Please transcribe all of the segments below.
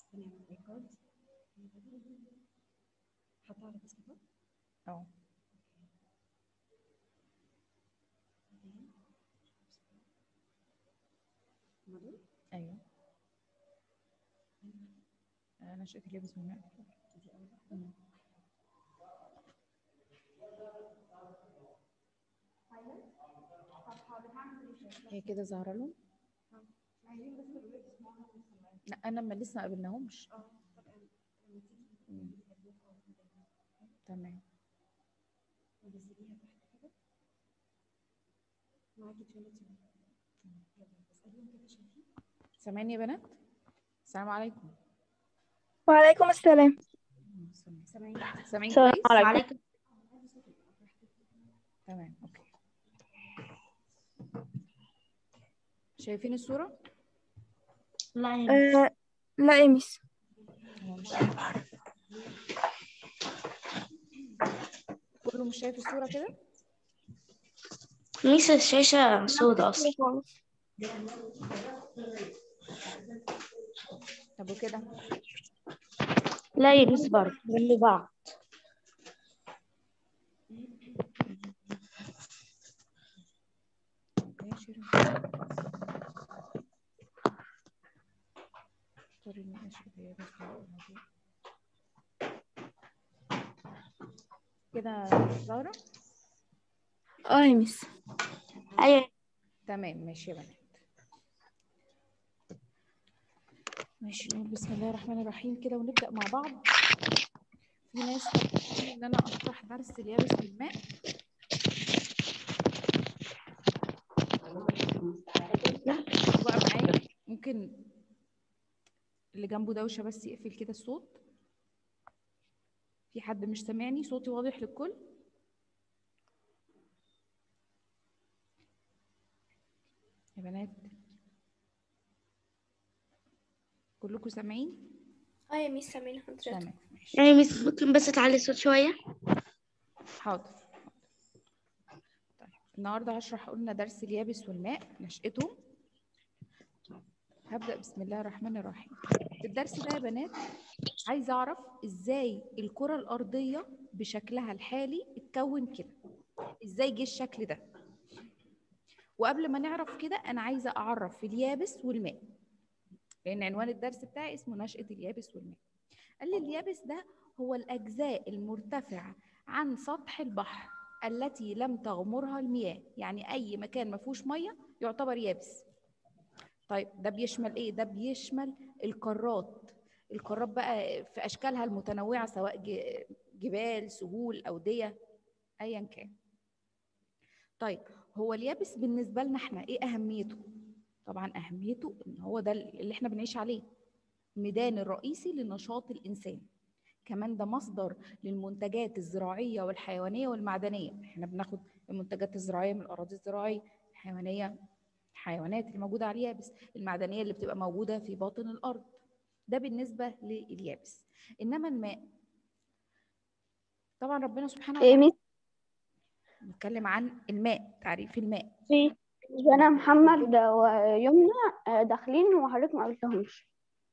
هنعمل ريكورد حطها على ديسكتوب اه مدو ايوه انا شئت لابس من دي اول واحدة. هي كده ظاهره لهم عايزين بس نقول لك اسمها وسمعها. لا انا ما لسه ما قابلناهمش اه طبعا لما تيجي مم. تقابلوها وتقابلوها. تمام ونزليها تحت كده معاكي تونتي يلا اسأليهم كده شايفين سامعين يا بنات السلام عليكم وعليكم السلام سامعين سامعين السلام كويس عليكم تمام اوكي شايفين الصوره لا يا آه لا يا ميس هو مش شايف كله مش شايف الصوره كده ميس الشاشة سودة أصلا خالص طب وكده لا يا ميس برضه جنب بعض ماشي اختار اني اشوف هي بس الموضوع. كده زهرة اه يا ميس أيوة تمام ماشي يا بنات ماشي نقول بسم الله الرحمن الرحيم كده ونبدأ مع بعض في ناس طلبت ان انا اشرح درس اليابس بالماء بقى معايا ممكن اللي جنبه دوشة بس يقفل كده الصوت في حد مش سامعني صوتي واضح للكل يا بنات كلكم سامعين اه يا ميس سامعين حضرتك تمام ماشي يا ميس ممكن بس تعلي الصوت شوية حاضر طيب النهارده هشرح قلنا درس اليابس والماء نشأته هبدأ بسم الله الرحمن الرحيم في الدرس ده يا بنات عايزة أعرف إزاي الكرة الأرضية بشكلها الحالي اتكون كده إزاي جه الشكل ده وقبل ما نعرف كده أنا عايزة أعرف اليابس والماء لأن عنوان الدرس بتاعي اسمه نشأة اليابس والماء قال لي اليابس ده هو الأجزاء المرتفعة عن سطح البحر التي لم تغمرها المياه يعني أي مكان ما فيهوش مية يعتبر يابس طيب ده بيشمل إيه؟ ده بيشمل القارات القارات بقى في أشكالها المتنوعة سواء ج- جبال سهول أودية أيا كان طيب هو اليابس بالنسبة لنا احنا إيه أهميته؟ طبعا أهميته إن هو ده اللي احنا بنعيش عليه الميدان الرئيسي لنشاط الإنسان كمان ده مصدر للمنتجات الزراعية والحيوانية والمعدنية احنا بناخد المنتجات الزراعية من الأراضي الزراعية الحيوانية الحيوانات اللي موجودة على اليابس المعدنية اللي بتبقى موجودة في باطن الأرض ده بالنسبة لليابس إنما الماء طبعا ربنا سبحانه ايه يا وتعالى ميس نتكلم عن الماء تعريف الماء في انا محمد ويمنى آه، داخلين وحضرتك ما قابلتهمش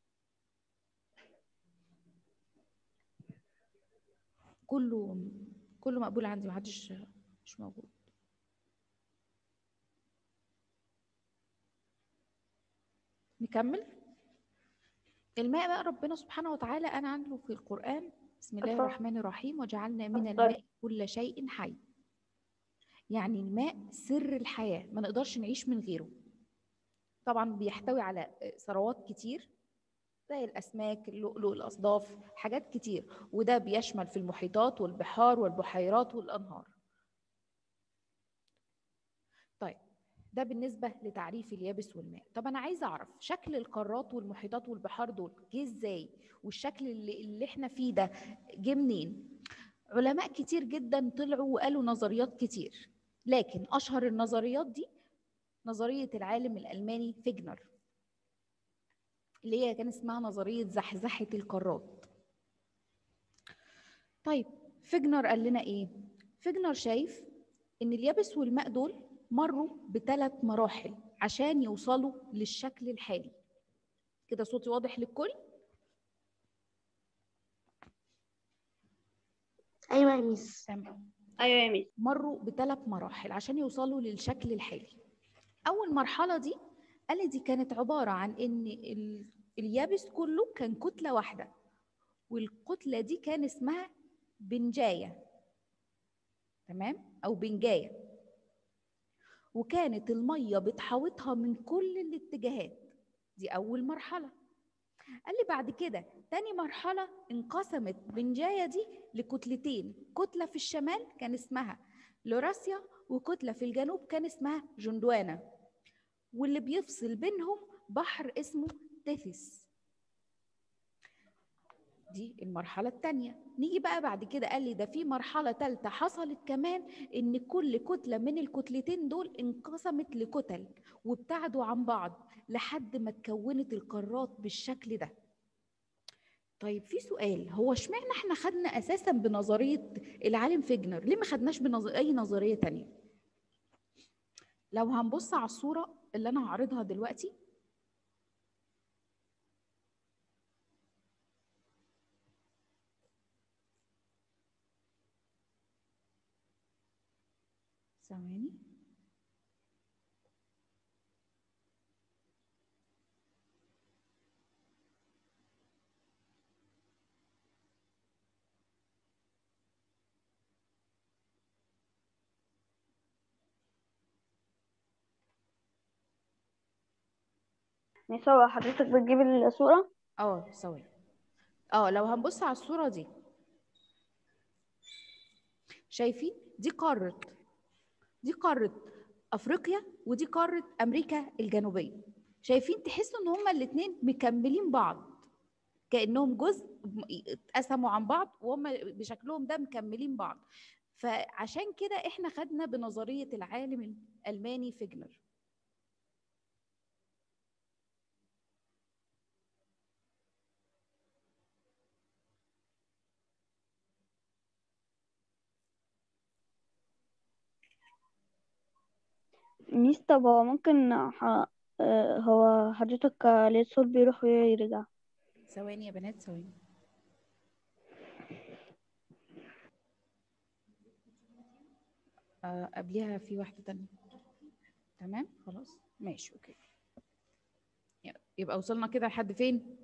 كله كله مقبول عندي محدش مش موجود نكمل الماء بقى ربنا سبحانه وتعالى أنا عنه في القرآن بسم الله اتفضل. الرحمن الرحيم وجعلنا من اتفضل. الماء كل شيء حي يعني الماء سر الحياة ما نقدرش نعيش من غيره طبعا بيحتوي على ثروات كتير زي الأسماك اللؤلؤ الأصداف حاجات كتير وده بيشمل في المحيطات والبحار والبحيرات والأنهار طيب ده بالنسبة لتعريف اليابس والماء طب أنا عايزة أعرف شكل القارات والمحيطات والبحار دول جه إزاي والشكل اللي, اللي إحنا فيه ده جه منين علماء كتير جدا طلعوا وقالوا نظريات كتير لكن أشهر النظريات دي نظرية العالم الألماني فيجنر اللي هي كان اسمها نظرية زحزحة القارات طيب فيجنر قال لنا ايه فيجنر شايف ان اليابس والماء دول مروا بثلاث مراحل عشان يوصلوا للشكل الحالي كده صوتي واضح للكل أيوة يا ميس تمام ايوه يا ميس مروا بثلاث مراحل عشان يوصلوا للشكل الحالي اول مرحله دي قال لي دي كانت عباره عن ان ال... اليابس كله كان كتله واحده والكتله دي كان اسمها بنجايه تمام او بنجايه وكانت الميه بتحاوطها من كل الاتجاهات دي اول مرحله قال لي بعد كده تاني مرحلة انقسمت بنجاية دي لكتلتين كتلة في الشمال كان اسمها لوراسيا وكتلة في الجنوب كان اسمها جندوانا واللي بيفصل بينهم بحر اسمه تيثيس دي المرحلة التانية نيجي بقى بعد كده قال لي ده في مرحلة تالتة حصلت كمان إن كل كتلة من الكتلتين دول انقسمت لكتل وابتعدوا عن بعض لحد ما اتكونت القارات بالشكل ده طيب في سؤال هو اشمعنى احنا خدنا اساسا بنظريه العالم فيجنر ليه ما خدناش بنظر... اي نظريه تانية لو هنبص على الصوره اللي انا هعرضها دلوقتي ثواني ميس هو حضرتك بتجيب الصورة اه ثواني اه لو هنبص على الصورة دي شايفين دي قارة دي قارة أفريقيا ودي قارة أمريكا الجنوبية شايفين تحسوا إن هما الاتنين مكملين بعض كأنهم جزء م- اتقسموا عن بعض وهم بشكلهم ده مكملين بعض فعشان كده احنا خدنا بنظرية العالم الألماني فيجنر ميس طب هو ممكن ح... آه، هو حضرتك آه، ليه الصوت بيروح ويرجع ثواني يا بنات ثواني آه قبليها في واحدة تانية تمام خلاص ماشي اوكي يبقى وصلنا كده لحد فين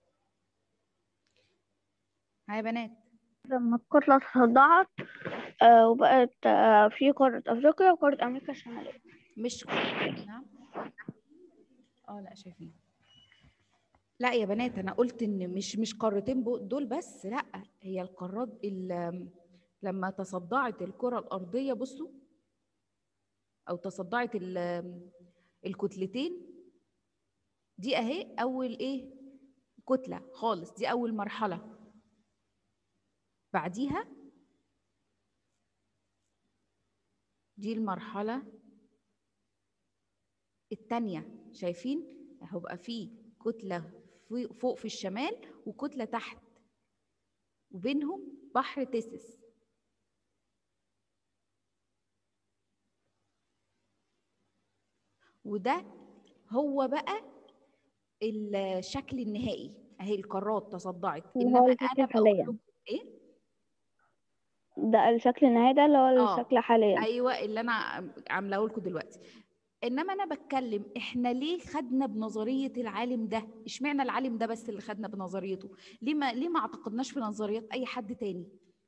ها يا بنات لما الكتلة تصدعت آه، وبقت آه، في قارة أفريقيا وقارة أمريكا الشمالية مش نعم اه لا شايفين لا يا بنات انا قلت ان مش مش قارتين بو- دول بس لا هي القارات ال- لما تصدعت الكرة الأرضية بصوا أو تصدعت ال- الكتلتين دي أهي أول إيه كتلة خالص دي أول مرحلة بعديها دي المرحلة التانية شايفين هيبقى في كتلة في- فوق في الشمال وكتلة تحت وبينهم بحر تيسس وده هو بقى الشكل النهائي اهي القارات تصدعت هو انما الشكل انا بقول حاليا. لكم ايه ده الشكل النهائي ده اللي هو آه. الشكل حاليا ايوه اللي انا عم- عاملاه لكم دلوقتي انما انا بتكلم احنا ليه خدنا بنظريه العالم ده اشمعنى العالم ده بس اللي خدنا بنظريته ليه ما ليه ما اعتقدناش في نظريات اي حد تاني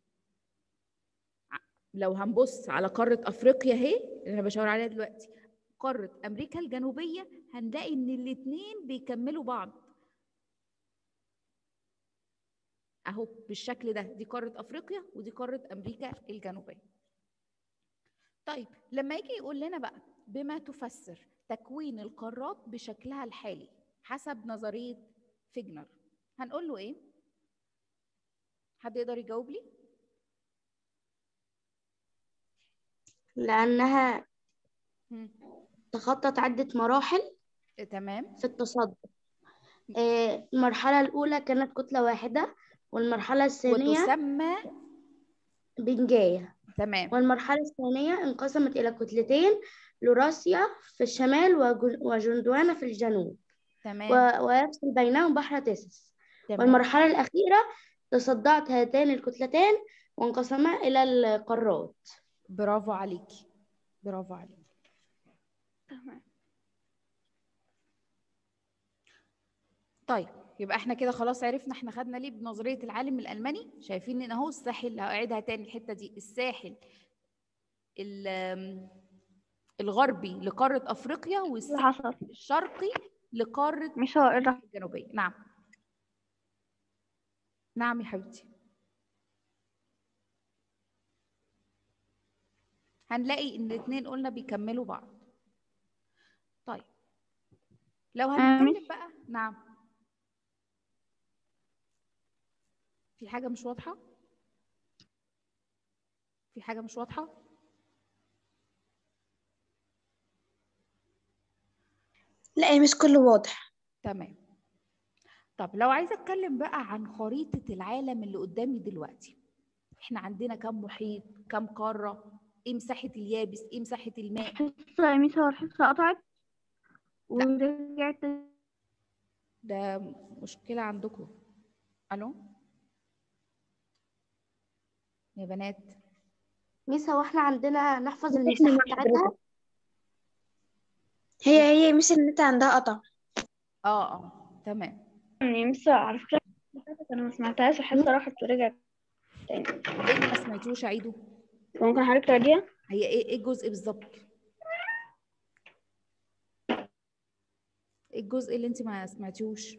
ع- لو هنبص على قاره افريقيا اهي اللي انا بشاور عليها دلوقتي قاره امريكا الجنوبيه هنلاقي ان الاتنين بيكملوا بعض اهو بالشكل ده دي قاره افريقيا ودي قاره امريكا الجنوبيه طيب لما يجي يقول لنا بقى بما تفسر تكوين القارات بشكلها الحالي حسب نظرية فيجنر هنقول له ايه؟ حد يقدر يجاوب لي؟ لأنها مم. تخطت عدة مراحل إيه، تمام في التصدع آه، المرحلة الأولى كانت كتلة واحدة والمرحلة الثانية وتسمى بنجاية تمام والمرحلة الثانية انقسمت إلى كتلتين لوراسيا في الشمال وجن- وجندوانا في الجنوب تمام و- ويفصل بينهم بحر تيسس تمام والمرحلة الأخيرة تصدعت هاتان الكتلتان وانقسما إلى القارات برافو عليكي برافو عليكي تمام طيب يبقى احنا كده خلاص عرفنا احنا خدنا ليه بنظريه العالم الالماني شايفين ان اهو الساحل هعيدها تاني الحته دي الساحل ال- الغربي لقاره افريقيا اللي والساحل حصل الشرقي لقاره مش هو ايه ده الجنوبيه نعم نعم يا حبيبتي هنلاقي ان الاثنين قلنا بيكملوا بعض طيب لو هنتكلم بقى نعم في حاجة مش واضحة في حاجة مش واضحة لا مش كله واضح تمام طب لو عايزة اتكلم بقى عن خريطة العالم اللي قدامي دلوقتي احنا عندنا كم محيط كم قارة ايه مساحة اليابس ايه مساحة الماء الحصة يا ميس هو الحصة قطعت ورجعت ده مشكلة عندكم الو يا بنات ميس هو احنا عندنا نحفظ المساحة بتاعتها هي هي مش النت عندها قطع اه اه تمام يا ميس على فكرة انا ما سمعتهاش الحصة راحت ورجعت تاني ايه اللي ما سمعتوش اعيده ممكن حضرتك تعيديها هي ايه ايه الجزء بالظبط ايه الجزء اللي انت ما سمعتيهوش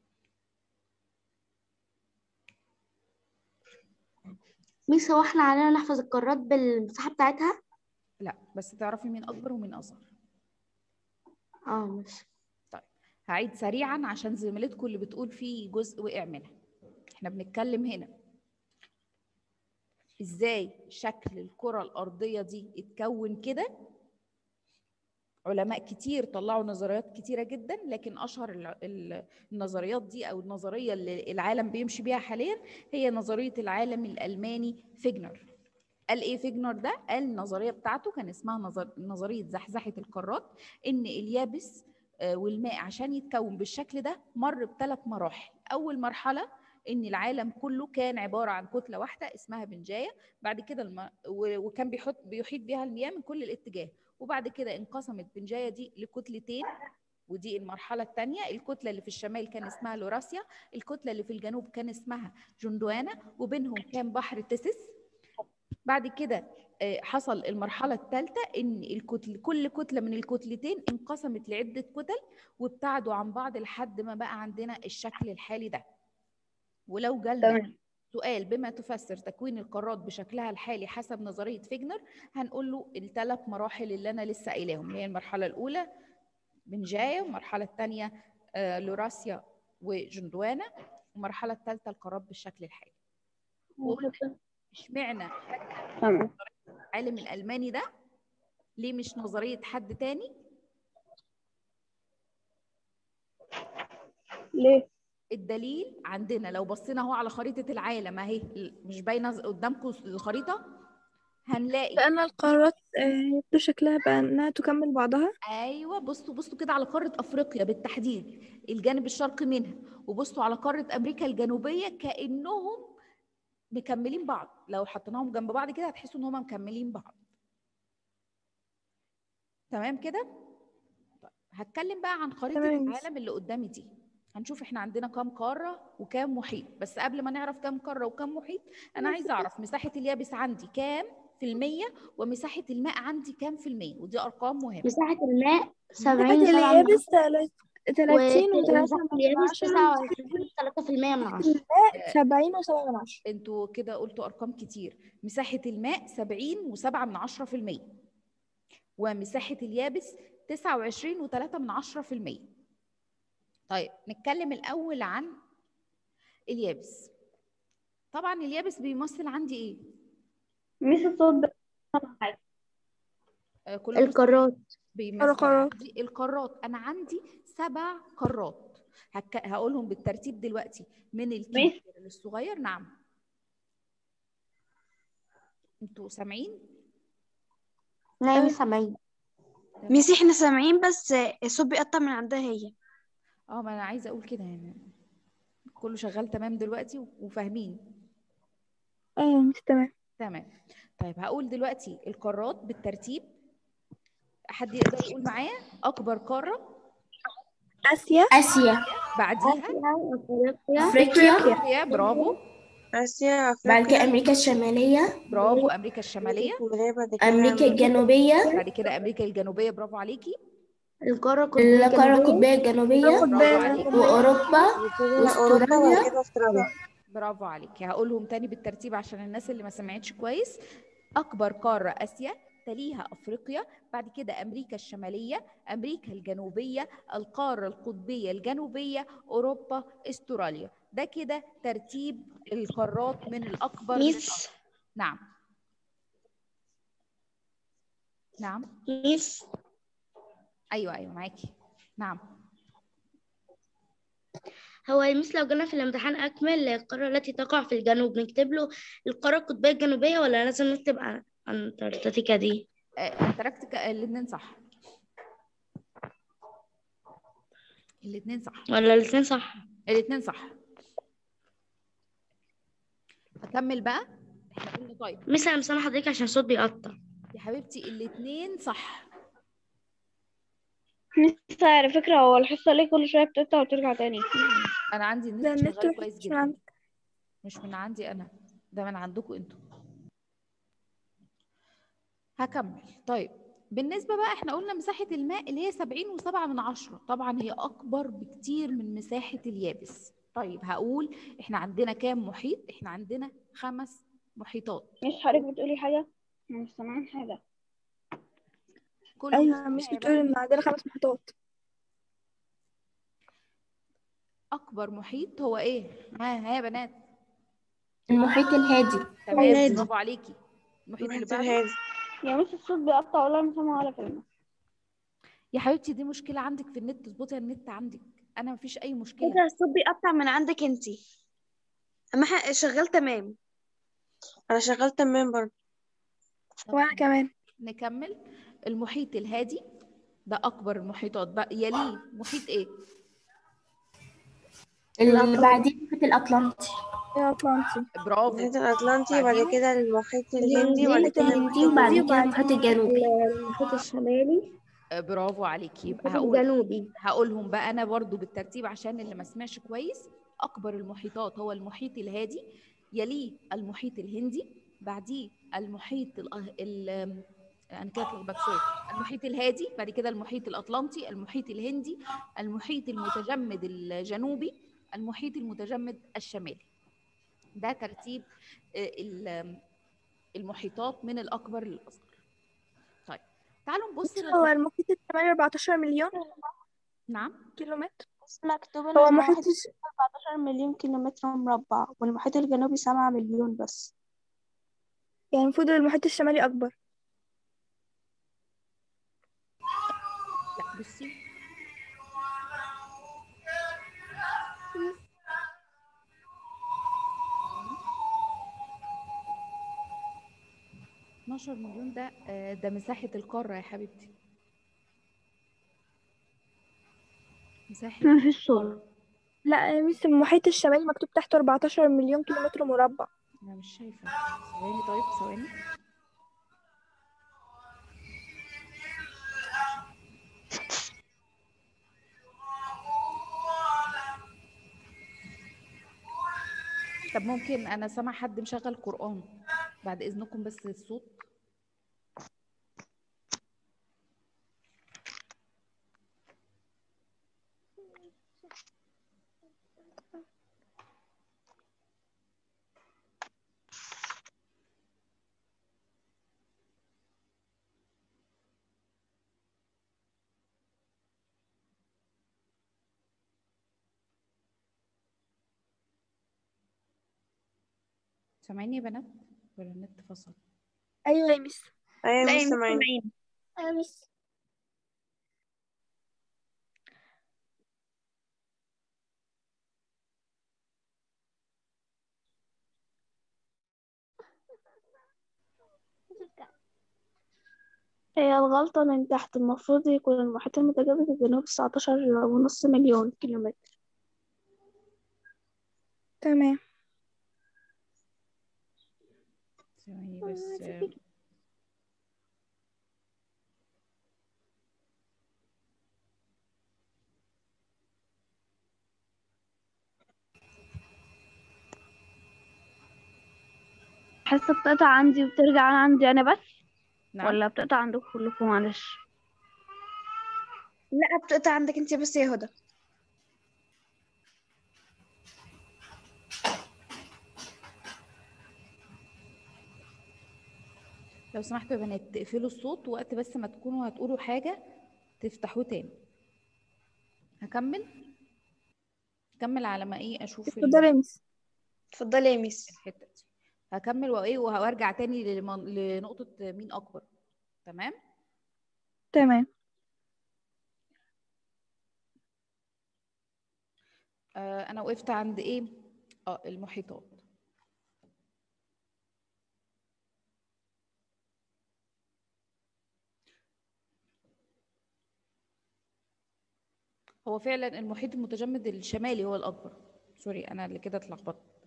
ميس هو احنا علينا نحفظ القارات بالمساحة بتاعتها لا بس تعرفي مين اكبر ومين اصغر اه ماشي هعيد سريعا عشان زميلتكم اللي بتقول في جزء وقع منها احنا بنتكلم هنا ازاي شكل الكرة الأرضية دي اتكون كده علماء كتير طلعوا نظريات كتيرة جدا لكن أشهر الع- ال- النظريات دي أو النظرية اللي العالم بيمشي بيها حاليا هي نظرية العالم الألماني فيجنر قال ايه فيجنر ده قال النظريه بتاعته كان اسمها نظر... نظريه زحزحه القارات ان اليابس آه، والماء عشان يتكون بالشكل ده مر بثلاث مراحل اول مرحله ان العالم كله كان عباره عن كتله واحده اسمها بنجايه بعد كده الم... و- وكان بيحط بيحيط بها المياه من كل الاتجاه وبعد كده انقسمت بنجايه دي لكتلتين ودي المرحلة الثانية الكتلة اللي في الشمال كان اسمها لوراسيا الكتلة اللي في الجنوب كان اسمها جندوانا وبينهم كان بحر تيسيس بعد كده آه، حصل المرحلة الثالثة إن الكتل كل كتلة من الكتلتين انقسمت لعدة كتل وابتعدوا عن بعض لحد ما بقى عندنا الشكل الحالي ده ولو جالنا تمام. سؤال بما تفسر تكوين القارات بشكلها الحالي حسب نظرية فيجنر هنقول له الثلاث مراحل اللي أنا لسه قايلاهم اللي هي المرحلة الأولى بنجاية والمرحلة الثانية آه، لوراسيا وجندوانا والمرحلة الثالثة القارات بالشكل الحالي اشمعنى تمام العالم الألماني ده ليه مش نظرية حد تاني ليه الدليل عندنا لو بصينا اهو على خريطة العالم اهي مش باينة قدامكم الخريطة هنلاقي لأن القارات آه، يبدو شكلها بأنها تكمل بعضها ايوه بصوا بصوا كده على قارة افريقيا بالتحديد الجانب الشرقي منها وبصوا على قارة امريكا الجنوبية كأنهم مكملين بعض لو حطيناهم جنب بعض كده هتحسوا ان هم مكملين بعض تمام كده طيب هتكلم بقى عن خريطة تمام يا ميس. العالم اللي قدامي دي هنشوف احنا عندنا كام قارة وكام محيط بس قبل ما نعرف كام قارة وكام محيط انا عايزة اعرف مساحة اليابس عندي كام في المية ومساحة الماء عندي كام في المية ودي ارقام مهمة مساحة الماء مساحة سبعين سبعة من اليابس تلات- تلاتين وتلاتة ومساحة من اليابس عشرة تسعة مساحة وعشرين تلاتة في المية من عشرة الماء سبعين وسبعة من عشرة انتوا كده قلتوا ارقام كتير مساحة الماء 70 و7 من 10 في المية ومساحة اليابس 29 و3 من 10 في المية طيب نتكلم الأول عن اليابس طبعا اليابس بيمثل عندي ايه؟ ميس الصوت ده حاجة آه، كلكم القارات بيمثل القارات. عندي القارات انا عندي سبع قارات هك... هقولهم بالترتيب دلوقتي من الكبير للصغير نعم انتوا سامعين؟ نايم سبعين ميسي احنا سامعين بس الصوت بيقطع من عندها هي اه ما انا عايزه اقول كده يعني كله شغال تمام دلوقتي وفاهمين اه مش تمام تمام طيب هقول دلوقتي القارات بالترتيب حد يقدر يقول معايا اكبر قاره آسيا آسيا بعديها افريقيا أفريقيا افريقيا برافو آسيا بعد كده أفريقيا أمريكا الشمالية برافو امريكا الشماليه الشمالية بعد كده أمريكا الجنوبية بعد كده امريكا الجنوبيه برافو عليكي القارة القطبية القارة الجنوبية القطبية الجنوبية برافو عليكي وأوروبا وكده أوروبا وبعد وأستراليا كده أستراليا برافو عليكي هقولهم تاني بالترتيب عشان الناس اللي ما سمعتش كويس اكبر قاره اسيا تليها افريقيا بعد كده امريكا الشماليه امريكا الجنوبيه القاره القطبيه الجنوبيه اوروبا استراليا ده كده ترتيب القارات من الاكبر ميس للأصغر. نعم نعم ميس ايوه ايوه معاكي نعم هو يا ميس لو جينا في الامتحان أكمل القارة التي تقع في الجنوب نكتب له القارة القطبية الجنوبية ولا لازم نكتب أن- أنتاركتيكا دي؟ آه، انتراكتيكا الاثنين صح الاثنين صح ولا الاتنين صح؟ الاثنين صح اكمل بقى احنا قلنا طيب ميس أنا مسامحة حضرتك عشان الصوت بيقطع يا حبيبتي الاثنين صح لسه على فكرة هو الحصة ليه كل شوية بتقطع وترجع تاني انا عندي ده النت النت شغال وحش كويس من جدا عندك. مش من عندي انا ده من عندكم انتوا هكمل طيب بالنسبة بقى احنا قلنا مساحة الماء اللي هي 70 وسبعة من عشرة طبعا هي أكبر بكتير من مساحة اليابس طيب هقول احنا عندنا كام محيط احنا عندنا خمس محيطات مش حضرتك بتقولي حاجة؟ أنا مش سامعين حاجة كل أيوة مش بتقول إن عندنا خمس محيطات أكبر محيط هو ايه؟ ها ها يا بنات المحيط الهادي تمام الهادي. برافو عليكي المحيط اللي المحيط بعده الهادي يا مش الصوت بيقطع ولا أنا سامعة ولا كلمة يا حبيبتي دي مشكلة عندك في النت اظبطي النت عندك أنا مفيش أي مشكلة كده الصوت بيقطع من عندك انتي اما ح- شغال تمام أنا شغال تمام برضه وأنا كمان نكمل المحيط الهادي ده أكبر المحيطات بقى يليه محيط إيه؟ اللي بعديه المحيط الأطلنطي يا أطلنطي برافو المحيط الأطلنطي وبعد بعدين؟ كده المحيط الهندي وبعد كده الهندي وبعد كده المحيط الجنوبي المحيط الشمالي آه، برافو عليكي يبقى المحيط هقول الجنوبي هقولهم بقى أنا برضو بالترتيب عشان اللي ما سمعش كويس أكبر المحيطات هو المحيط الهادي يليه المحيط الهندي بعديه المحيط ال ال أنا كده اتلخبطت سوري المحيط الهادي بعد كده المحيط الأطلنطي المحيط الهندي المحيط المتجمد الجنوبي المحيط المتجمد الشمالي ده ترتيب آه، ال- المحيطات من الأكبر للأصغر طيب تعالوا نبص هو لل... المحيط الشمالي 14 مليون نعم كيلومتر بس مكتوب إن هو المحيط محيط الش- 14 مليون كيلومتر مربع والمحيط الجنوبي 7 مليون بس يعني المفروض المحيط الشمالي أكبر لا بصي اتناشر مليون ده آه، ده مساحة القارة يا حبيبتي مساحة مفيش صوت لا يا ميس المحيط الشمالي مكتوب تحته 14 مليون كيلومتر مربع أنا مش شايفة ثواني طيب ثواني طب ممكن أنا سامع حد مشغل قرآن بعد إذنكم بس الصوت سامعيني يا بنات ولا النت فصل أيوة يا ميس أيوة لا مش يا ميس سامعين سامعين هي الغلطة من تحت المفروض يكون المحيط المتجمد الجنوبي 19 ونص مليون كيلومتر تمام ثواني بس الحصة بتقطع عندي وبترجع عندي أنا بس نعم ولا بتقطع عندكم كلكم معلش لا بتقطع عندك انت بس يا هدى لو سمحتوا يا بنات تقفلوا الصوت وقت بس ما تكونوا هتقولوا حاجة تفتحوه تاني هكمل هكمل على ما ايه اشوف ال- اتفضلي يا ميس اتفضلي يا ميس الحتة دي هكمل وايه وهرجع تاني للمن- لنقطة مين اكبر تمام تمام آه انا وقفت عند ايه اه المحيطات هو فعلا المحيط المتجمد الشمالي هو الاكبر سوري انا اللي كده اتلخبطت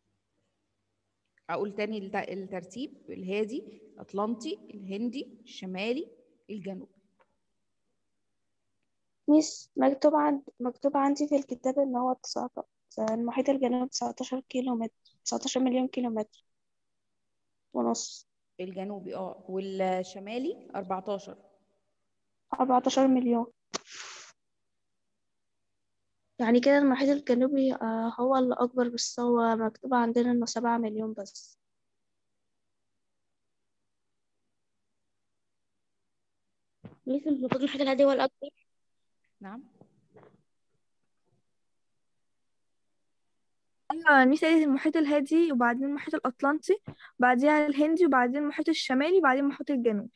اقول تاني الت- الترتيب الهادي الاطلنطي الهندي الشمالي الجنوبي ميس مكتوب عند مكتوب عندي في الكتاب إن هو 19 المحيط الجنوبي 19 كيلو متر 19 مليون كيلو متر ونص الجنوبي اه والشمالي 14 14 مليون يعني كده المحيط الجنوبي آه، هو اللي أكبر بس هو مكتوب عندنا إنه سبعة مليون بس ميس المفروض المحيط الهادي هو الأكبر نعم ايوه ميس قالت المحيط الهادي وبعدين المحيط الأطلنطي بعديها الهندي وبعدين المحيط الشمالي وبعدين المحيط الجنوبي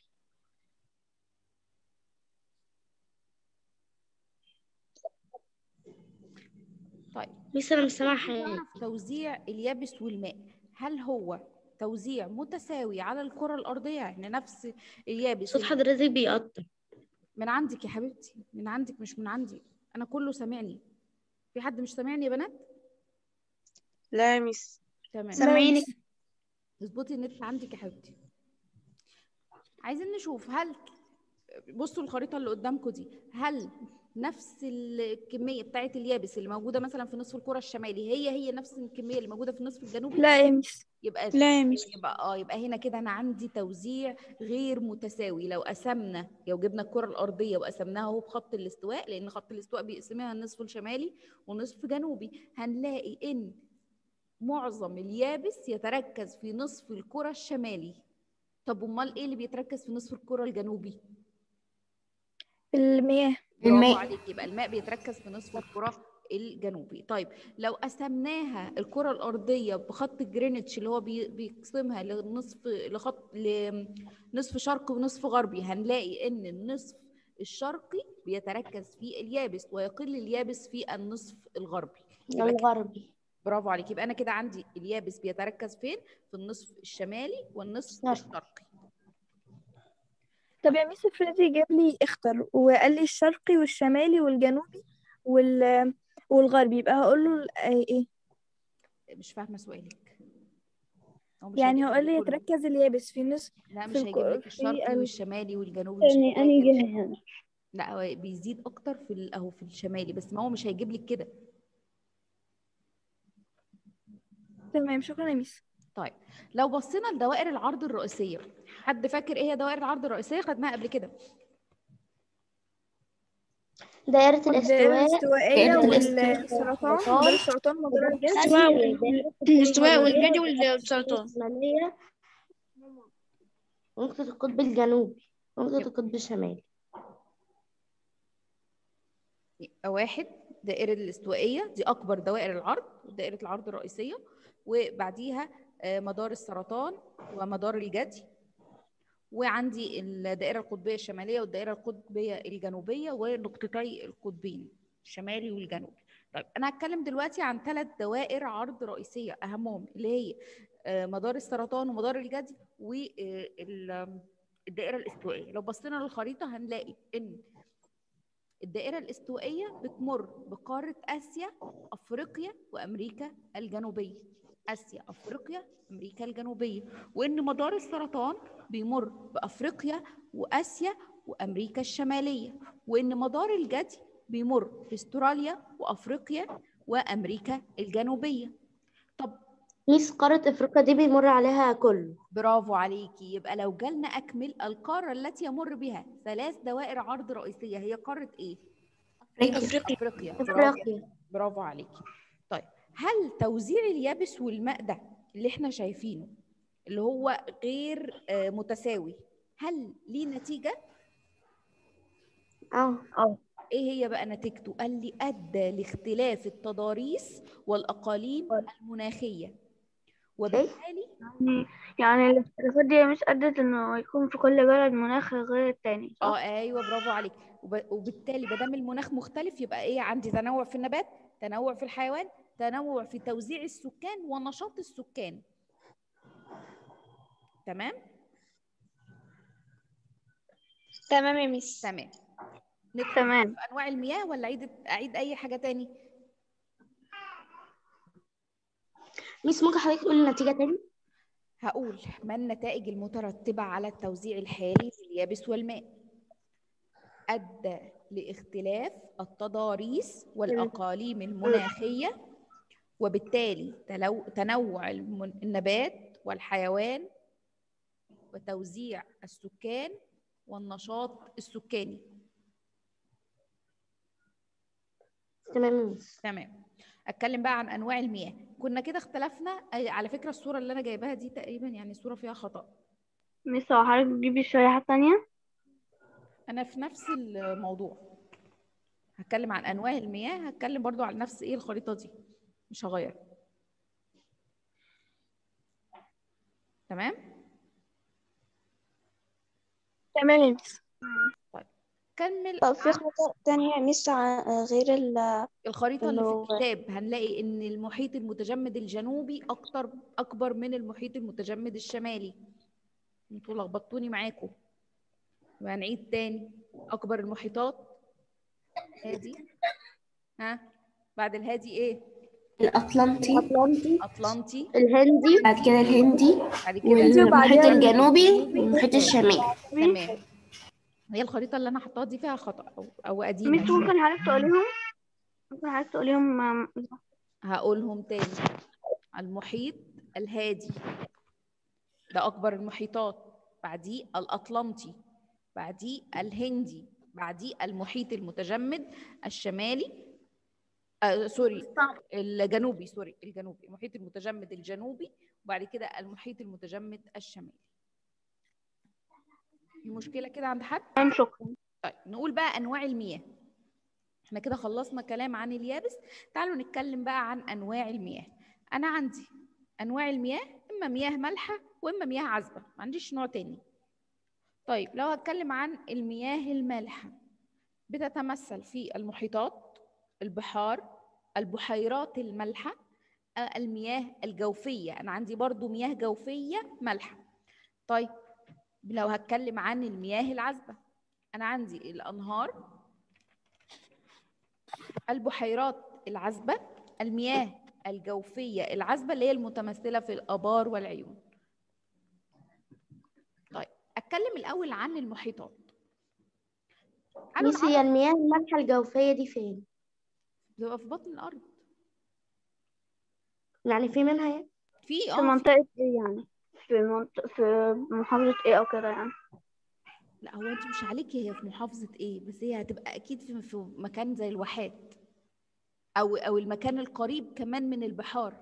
طيب ميس أنا مش سامعة حاجة نعرف توزيع اليابس والماء هل هو توزيع متساوي على الكرة الأرضية يعني نفس اليابس صوت ال- حضرتك بيقطع من عندك يا حبيبتي من عندك مش من عندي أنا كله سامعني في حد مش سامعني يا بنات لا يا ميس تمام سامعينك اظبطي النت عندك يا حبيبتي عايزين نشوف هل بصوا الخريطة اللي قدامكم دي هل نفس الكمية بتاعت اليابس اللي موجودة مثلا في نصف الكرة الشمالي هي هي نفس الكمية اللي موجودة في النصف الجنوبي لا يا ميس يبقى لا يا ميس يبقى اه يبقى هنا كده انا عندي توزيع غير متساوي لو قسمنا لو جبنا الكره الارضيه وقسمناها اهو بخط الاستواء لان خط الاستواء بيقسمها النصف الشمالي ونصف جنوبي هنلاقي ان معظم اليابس يتركز في نصف الكره الشمالي طب امال ايه اللي بيتركز في نصف الكره الجنوبي المياه برافو الماء عليك يبقى الماء بيتركز في نصف الكرة الجنوبي طيب لو قسمناها الكرة الأرضية بخط جرينتش اللي هو بي- بيقسمها لنصف لخط لنصف شرقي ونصف غربي هنلاقي إن النصف الشرقي بيتركز في اليابس ويقل اليابس في النصف الغربي يبقى كده- الغربي برافو عليك يبقى أنا كده عندي اليابس بيتركز فين في النصف الشمالي والنصف الشرقي. الشرقي طب يا ميس افرضي جاب لي اختر وقال لي الشرقي والشمالي والجنوبي وال والغربي يبقى هقول له ال- ايه مش فاهمة سؤالك هو مش يعني هيجيب هقول لي لي كله. يتركز اليابس في النص لا في مش هيجيب الك- لك في الشرقي ال- والشمالي والجنوبي مش يعني أنهي هيجيب لك. جهة هنا لا هو بيزيد اكتر في ال- اهو في الشمالي بس ما هو مش هيجيب لك كده تمام شكرا يا ميس طيب لو بصينا لدوائر العرض الرئيسيه حد فاكر ايه هي دوائر العرض الرئيسيه خدناها قبل كده دائرة الدائرة الاستواء الاستوائية دائرة والسرطان السرطان. مدار السرطان مدار الجسم الاستواء الاستواء والجدي والسرطان الشمالية ونقطة القطب الجنوبي ونقطة القطب الشمالي يبقى واحد دائرة الاستوائية دي أكبر دوائر العرض دائرة العرض الرئيسية وبعديها آه، مدار السرطان ومدار الجدي وعندي الدائرة القطبية الشمالية والدائرة القطبية الجنوبية ونقطتي القطبين الشمالي والجنوبي طيب أنا هتكلم دلوقتي عن ثلاث دوائر عرض رئيسية أهمهم اللي هي آه، مدار السرطان ومدار الجدي والدائرة الاستوائية لو بصينا للخريطة هنلاقي إن الدائرة الاستوائية بتمر بقارة آسيا أفريقيا وأمريكا الجنوبية اسيا افريقيا امريكا الجنوبيه وان مدار السرطان بيمر بافريقيا واسيا وامريكا الشماليه وان مدار الجدي بيمر باستراليا وافريقيا وامريكا الجنوبيه طب ميس قارة افريقيا دي بيمر عليها كله برافو عليكي يبقى لو جالنا اكمل القاره التي يمر بها ثلاث دوائر عرض رئيسيه هي قاره ايه أفريقيا افريقيا برافو افريقيا برافو عليكي طيب هل توزيع اليابس والماء ده اللي احنا شايفينه اللي هو غير آه، متساوي هل ليه نتيجة؟ اه ايه هي بقى نتيجته؟ قال لي ادى لاختلاف التضاريس والاقاليم المناخية وبالتالي يعني يعني الاختلافات دي مش أدت إنه يكون في كل بلد مناخ غير التاني صح؟ اه ايوه برافو عليك وب- وبالتالي ما دام المناخ مختلف يبقى ايه عندي تنوع في النبات تنوع في الحيوان تنوع في توزيع السكان ونشاط السكان تمام تمام يا ميس تمام ندخل تمام في انواع المياه ولا اعيد اعيد اي حاجه تاني ميس ممكن حضرتك تقولي النتيجة تاني هقول ما النتائج المترتبه على التوزيع الحالي لليابس والماء ادى لاختلاف التضاريس والاقاليم المناخيه وبالتالي تلو... تنوع المن... النبات والحيوان وتوزيع السكان والنشاط السكاني تمام يا ميس تمام اتكلم بقى عن انواع المياه كنا كده اختلفنا أي- على فكره الصوره اللي انا جايباها دي تقريبا يعني الصوره فيها خطا ميس هو حضرتك بتجيبي شريحة تانية؟ انا في نفس الموضوع هتكلم عن انواع المياه هتكلم برضو عن نفس ايه الخريطه دي مش هغير تمام تمام يا ميس كمل طب في عن خطأ تانية يا ميس ع- غير ال الخريطه اللي في اللي هو- الكتاب هنلاقي ان المحيط المتجمد الجنوبي اكتر اكبر من المحيط المتجمد الشمالي انتوا لخبطتوني معاكم وهنعيد تاني اكبر المحيطات هادي ها بعد الهادي ايه الأطلنطي اطلنطي الهندي بعد كده الهندي بعد كده والمحيط الجنوبي والمحيط الشمالي تمام هي الخريطه اللي انا حطاها دي فيها خطا او, أو قديمه ميس شوية. ممكن حضرتك تقوليهم؟ ممكن حضرتك تقوليهم آم، هقولهم تاني المحيط الهادي ده أكبر المحيطات بعديه الأطلنطي بعديه الهندي بعديه المحيط المتجمد الشمالي آه سوري الجنوبي سوري الجنوبي المحيط المتجمد الجنوبي وبعد كده المحيط المتجمد الشمالي في مشكلة كده عند حد؟ تمام شكرا طيب نقول بقى انواع المياه احنا كده خلصنا كلام عن اليابس تعالوا نتكلم بقى عن انواع المياه انا عندي انواع المياه اما مياه مالحه واما مياه عذبه ما عنديش نوع تاني طيب لو هتكلم عن المياه المالحه بتتمثل في المحيطات البحار البحيرات المالحه آه، المياه الجوفيه انا عندي برضو مياه جوفيه مالحه طيب لو هتكلم عن المياه العذبه أنا عندي الأنهار البحيرات العذبة المياه الجوفية العذبة اللي هي المتمثلة في الآبار والعيون طيب أتكلم الأول عن المحيطات تعالوا ميس هي المياه المالحة الجوفية دي فين؟ بتبقى في بطن الأرض يعني في منها يعني؟ في في اه منطقة ايه يعني؟ في منطقة في محافظة ايه أو كده يعني؟ لا هو انت مش عليكي هي في محافظة ايه بس هي هتبقى اكيد في في مكان زي الواحات او او المكان القريب كمان من البحار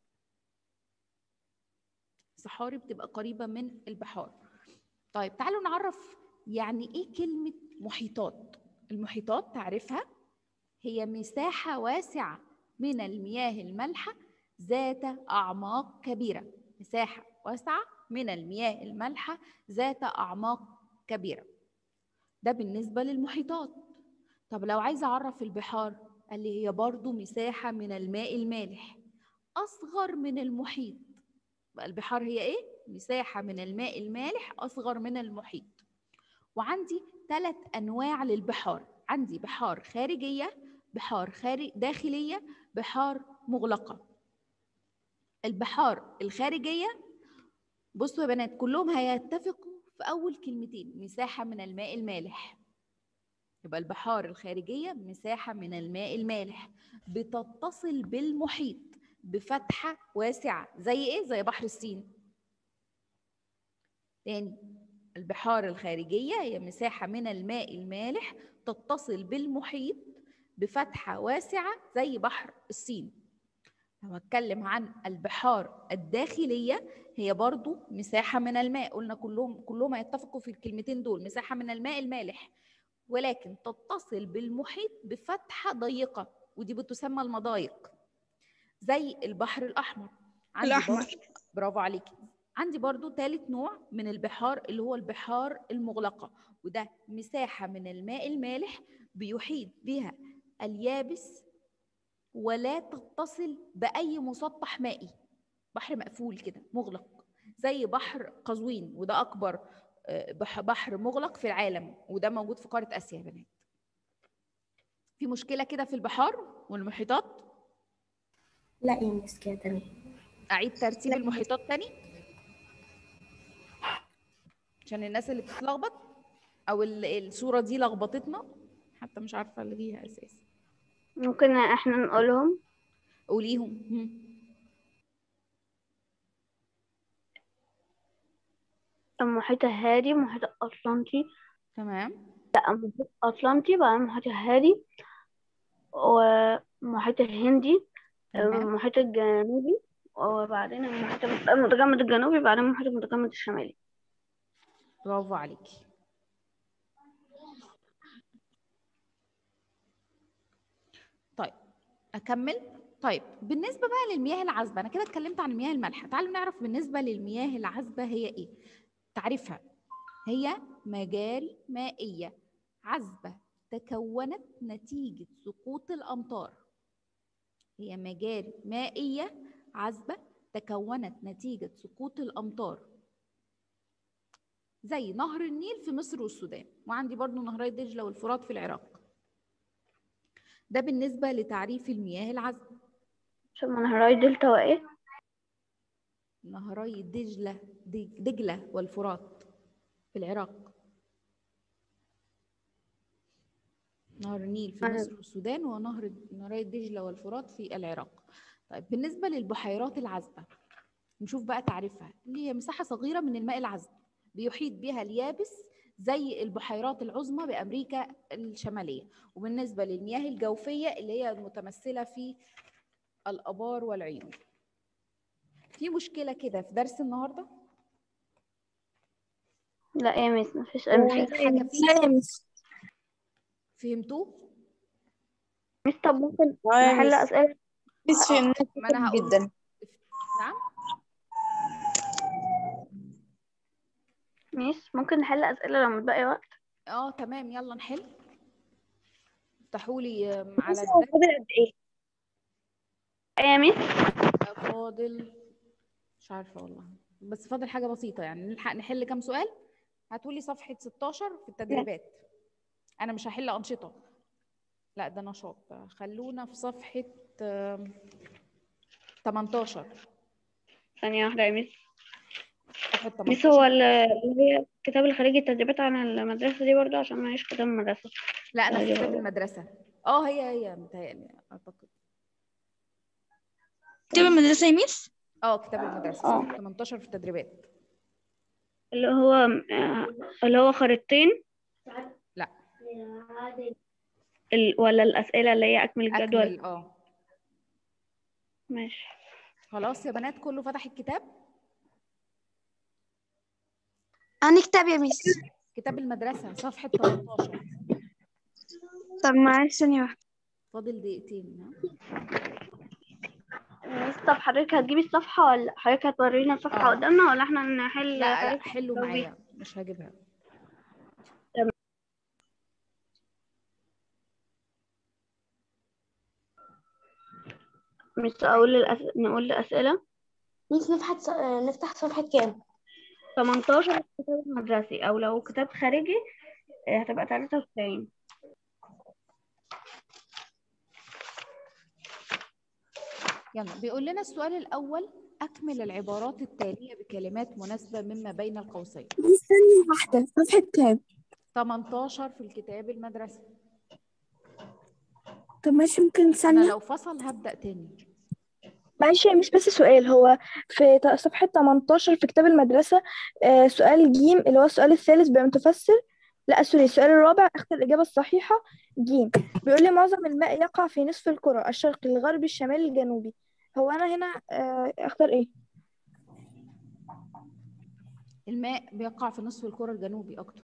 صحاري بتبقى قريبة من البحار طيب تعالوا نعرف يعني ايه كلمة محيطات المحيطات تعرفها هي مساحة واسعة من المياه المالحة ذات أعماق كبيرة مساحة واسعة من المياه المالحة ذات أعماق كبيرة ده بالنسبة للمحيطات طب لو عايزة أعرف البحار قال لي هي برضو مساحة من الماء المالح أصغر من المحيط بقى البحار هي إيه؟ مساحة من الماء المالح أصغر من المحيط وعندي ثلاث أنواع للبحار عندي بحار خارجية بحار خارج داخلية بحار مغلقة البحار الخارجية بصوا يا بنات كلهم هيتفقوا في أول كلمتين مساحة من الماء المالح يبقى البحار الخارجية مساحة من الماء المالح بتتصل بالمحيط بفتحة واسعة زي إيه؟ زي بحر الصين تاني البحار الخارجية هي مساحة من الماء المالح تتصل بالمحيط بفتحة واسعة زي بحر الصين لو هتكلم عن البحار الداخلية هي برضو مساحة من الماء قلنا كلهم كلهم هيتفقوا في الكلمتين دول مساحة من الماء المالح ولكن تتصل بالمحيط بفتحة ضيقة ودي بتسمى المضايق زي البحر الأحمر عندي الأحمر. برضو- برافو عليكي عندي برضو ثالث نوع من البحار اللي هو البحار المغلقة وده مساحة من الماء المالح بيحيط بها اليابس ولا تتصل بأي مسطح مائي بحر مقفول كده مغلق زي بحر قزوين وده أكبر آه، بح- بحر مغلق في العالم وده موجود في قارة آسيا يا بنات في مشكلة كده في البحار والمحيطات لا يا مس كده تمام أعيد ترتيب المحيطات تاني عشان الناس اللي بتتلخبط أو ال- الصورة دي لخبطتنا حتى مش عارفة اللي فيها أساس ممكن احنا نقولهم قوليهم هم. المحيط الهادي المحيط الأطلنطي تمام لا المحيط الأطلنطي بعدين المحيط الهادي والمحيط الهندي تمام المحيط الجنوبي وبعدين المحيط المتجمد الجنوبي بعدين المحيط المتجمد الشمالي برافو عليكي طيب اكمل طيب بالنسبه بقى للمياه العذبه انا كده اتكلمت عن المياه المالحه تعالوا نعرف بالنسبه للمياه العذبه هي ايه تعريفها هي مجاري مائيه عذبه تكونت نتيجه سقوط الامطار هي مجاري مائيه عذبه تكونت نتيجه سقوط الامطار زي نهر النيل في مصر والسودان وعندي برضو نهري دجلة والفرات في العراق ده بالنسبة لتعريف المياه العذبة عشان نهراي دلتا وايه نهري دجلة دج- دجلة والفرات في العراق نهر النيل في أنا- مصر والسودان ونهر نهري دجلة والفرات في العراق طيب بالنسبة للبحيرات العذبة نشوف بقى تعريفها اللي هي مساحة صغيرة من الماء العذب بيحيط بها اليابس زي البحيرات العظمى بأمريكا الشمالية وبالنسبة للمياه الجوفية اللي هي المتمثلة في الآبار والعيون في مشكلة كده في درس النهاردة لا يا ميس مفيش أي مشكلة حاجة فيه لا يا مس فهمتوه؟ ميس طب ممكن اه يا نحل مس أسئلة مس فهمناها ما أنا هقول جدا نعم ميس ممكن نحل أسئلة لو متبقي وقت اه تمام يلا نحل افتحوا لي آم، على بس هو الدرس فاضل قد ايه إيه يا ميس فاضل مش عارفة والله بس فاضل حاجة بسيطة يعني نلحق نحل كام سؤال هاتولي صفحة 16 في التدريبات أنا مش هحل أنشطة لا ده نشاط خلونا في صفحة آم، 18 ثانية واحدة يا ميس صفحة ميس 18 هو ال- اللي هي الكتاب الخارجي التدريبات عن المدرسة دي برضه عشان معيش كتاب مدرسة لا أنا في أيوة. كتاب المدرسة اه هي هي متهيألي أعتقد كتاب المدرسة يا ميس اه كتاب المدرسة آه. صفحة 18 في التدريبات اللي هو آه، اللي هو خريطتين لا ال... ولا الأسئلة اللي هي أكمل الجدول أكمل اه ماشي خلاص يا بنات كله فتح الكتاب أنا كتاب يا ميس كتاب المدرسة صفحة 18 طب معلش ثانية واحدة فاضل دقيقتين ها ميس طب حضرتك هتجيبي الصفحة ولا حضرتك هتورينا الصفحة آه. قدامنا ولا احنا نحل لا لا حضرتك حلوا تجاوبي؟ معايا مش هجيبها مش أقول الأس... نقول الأسئلة ميس نفتح ص- آه، نفتح صفحة كام 18 كتاب مدرسي أو لو كتاب خارجي آه، هتبقى 93 يلا بيقول لنا السؤال الأول أكمل العبارات التالية بكلمات مناسبة مما بين القوسين ثانية واحدة صفحة كام 18 في الكتاب المدرسي طب ماشي ممكن أنا ثانية لو فصل هبدأ تاني معلش يا مش بس سؤال هو في ت- صفحة 18 في كتاب المدرسة آه، سؤال جيم اللي هو السؤال الثالث بيبقى متفسر لا سوري السؤال الرابع اختر الإجابة الصحيحة جيم بيقول لي معظم الماء يقع في نصف الكرة الشرقي الغربي الشمالي الجنوبي هو أنا هنا آه، اختار ايه الماء بيقع في نصف الكرة الجنوبي أكتر